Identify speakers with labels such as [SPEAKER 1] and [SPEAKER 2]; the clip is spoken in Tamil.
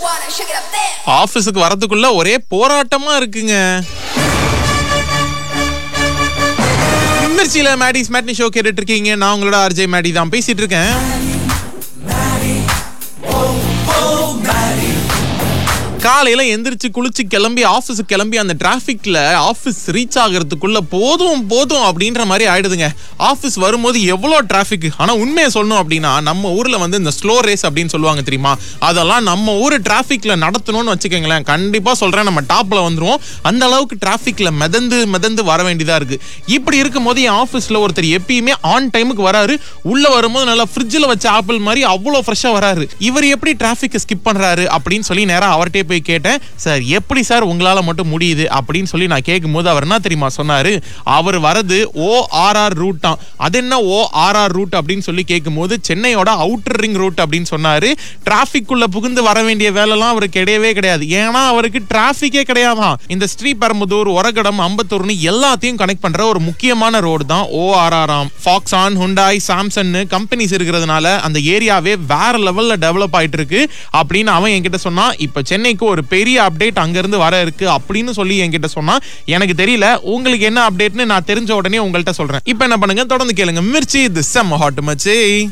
[SPEAKER 1] wanna shake it up there.
[SPEAKER 2] ஆபீஸுக்கு வரதுக்குள்ள ஒரே போராட்டமா இருக்குங்க மிர்ச்சியில மேடிஸ் மேட்னி ஷோ கேட்டுட்டு இருக்கீங்க நான் உங்களோட ஆர்ஜே மேடி தான் பேசிட்டு இருக்கேன் காலையில எந்திரிச்சு குளிச்சு கிளம்பி ஆபீஸுக்கு கிளம்பி அந்த டிராஃபிக்ல ஆபீஸ் ரீச் ஆகிறதுக்குள்ள போதும் போதும் அப்படின்ற மாதிரி ஆயிடுதுங்க ஆபீஸ் வரும்போது எவ்வளோ டிராஃபிக் ஆனா உண்மையை சொல்லணும் அப்படின்னா நம்ம ஊர்ல வந்து இந்த ஸ்லோ ரேஸ் அப்படின்னு சொல்லுவாங்க தெரியுமா அதெல்லாம் நம்ம ஊர் டிராஃபிக்ல நடத்தணும்னு வச்சுக்கோங்களேன் கண்டிப்பா சொல்றேன் நம்ம டாப்ல வந்துருவோம் அந்த அளவுக்கு டிராஃபிக்ல மிதந்து மிதந்து வர வேண்டியதா இருக்கு இப்படி இருக்கும்போது என் ஆபீஸ்ல ஒருத்தர் எப்பயுமே ஆன் டைமுக்கு வராரு உள்ள வரும்போது நல்லா ஃப்ரிட்ஜில் வச்ச ஆப்பிள் மாதிரி அவ்வளோ ஃப்ரெஷ்ஷாக வராரு இவர் எப்படி டிராஃபிக் ஸ்கிப் பண்றாரு அப்படின்னு சொல்லி நேரா அவர்கிட்டயே போய் கேட்டேன் சார் எப்படி சார் உங்களால மட்டும் முடியுது அப்படின்னு சொல்லி நான் கேட்கும்போது அவர் என்ன தெரியுமா சொன்னாரு அவர் வரது ஓ ஆர்ஆர் ரூட் தான் அது என்ன ஓ ஆர்ஆர் ரூட் அப்படின்னு சொல்லி கேட்கும்போது சென்னையோட அவுட்டர் ரிங் ரூட் அப்படின்னு சொன்னாரு டிராஃபிக் உள்ள புகுந்து வர வேண்டிய வேலைலாம் அவருக்கு கிடையவே கிடையாது ஏன்னா அவருக்கு டிராஃபிக்கே கிடையாதான் இந்த ஸ்ரீபெரும்புதூர் ஒரகடம் அம்பத்தூர்னு எல்லாத்தையும் கனெக்ட் பண்ற ஒரு முக்கியமான ரோடு தான் ஓஆர்ஆர் ஆம் ஃபாக்ஸான் ஹுண்டாய் சாம்சங் கம்பெனிஸ் இருக்கிறதுனால அந்த ஏரியாவே வேற லெவல்ல டெவலப் ஆயிட்டு இருக்கு அப்படின்னு அவன் என்கிட்ட சொன்னான் இப்ப சென்னைக்கு ஒரு பெரிய அப்டேட் அங்க இருந்து வர இருக்கு அப்படின்னு சொல்லி என்கிட்ட சொன்னான் எனக்கு தெரியல உங்களுக்கு என்ன அப்டேட்னு நான் தெரிஞ்ச உடனே உங்கள்கிட்ட சொல்றேன் இப்போ என்ன பண்ணுங்க தொடர்ந்து கேளுங்க மிர்ச்சி இது செம்ம ஹாட் மச்சி